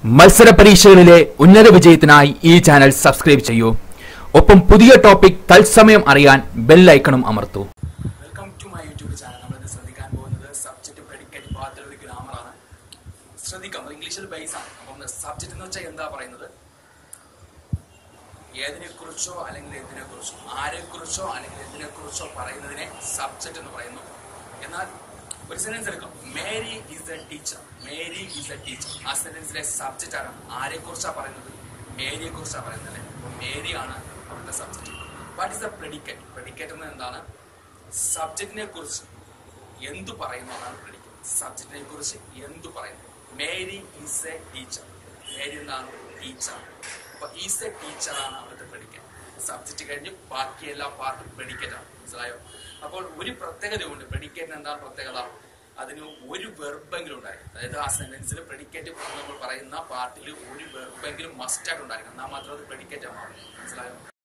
മത്സര പരീക്ഷകളിലെ ഉന്നത വിജയത്തിനായി ഈ ചാനൽ സബ്സ്ക്രൈബ് ചെയ്യൂ ഒപ്പം പുതിയ ടോപ്പിക് തത്സമയം അറിയാൻ ബെൽ ഐക്കണും അമർത്തൂ welcome to my YouTube channel നമ്മളിന്ന് ശ്രദ്ധിക്കാൻ പോകുന്നത് സബ്ജക്റ്റ് പ്രെഡിക്കേറ്റ് ഭാഗത്തുള്ള ഒരു ഗ്രാമറാണ് ശ്രദ്ധിക്കാം അത് ഇംഗ്ലീഷിൽ ബേസ് ആണ് അപ്പം സബ്ജക്റ്റ് എന്ന് വെച്ചാൽ എന്താ പറയുന്നത് ഏതിനെ കുറിച്ചോ അല്ലെങ്കിൽ എന്തിനെ കുറിച്ചോ ആരെ കുറിച്ചോ അല്ലെങ്കിൽ എന്തിനെ കുറിച്ചോ പറയുന്നതിനെ സബ്ജക്റ്റ് എന്ന് പറയുന്നു എന്നാൽ ഒരു സെന്റൻസ് എടുക്കാം Mary is a teacher Mary is a teacher ആ സെന്റൻസിലെ സബ്ജക്റ്റ് ആണ് ആരെ കുറിച്ചാണ് പറയുന്നത് മേരിയെ കുറിച്ചാണ് പറയുന്നത് അപ്പോൾ മേരി ആണ് അവിടുത്തെ subject what is the predicate predicate എന്ന് എന്താണ് സബ്ജക്റ്റിനെ കുറിച്ച് എന്തു പറയുന്നു എന്നാണ് പ്രെഡിക്കേറ്റ് സബ്ജക്റ്റിനെ കുറിച്ച് എന്തു പറയുന്നു Mary is a teacher Mary എന്താണ് ടീച്ചർ അപ്പൊ ഈസ് എ ടീച്ചറാണ് അവിടുത്തെ പ്രെഡിക്കേറ്റ് സബ്ജക്റ്റ് കഴിഞ്ഞ് ബാക്കി എല്ലാ പാർട്ടും പ്രെഡിക്കേറ്റ് ആണ് മനസ്സിലായോ അപ്പോൾ ഒരു പ്രത്യേകതയുണ്ട് പ്രെഡിക്കേറ്റിന് എന്താണ് പ്രത്യേകത അതിന് ഒരു വെർബെങ്കിലും ഉണ്ടായിരിക്കും അതായത് ആ സെന്റൻസിൽ പ്രെഡിക്കേറ്റ് നമ്മൾ പറയുന്ന പാർട്ടിൽ ഒരു വെർബെങ്കിലും മസ്റ്റ് ആയിട്ട് ഉണ്ടായിരിക്കും എന്നാൽ മാത്രം അത് പ്രെഡിക്കേറ്റ് ആവും മനസ്സിലായോ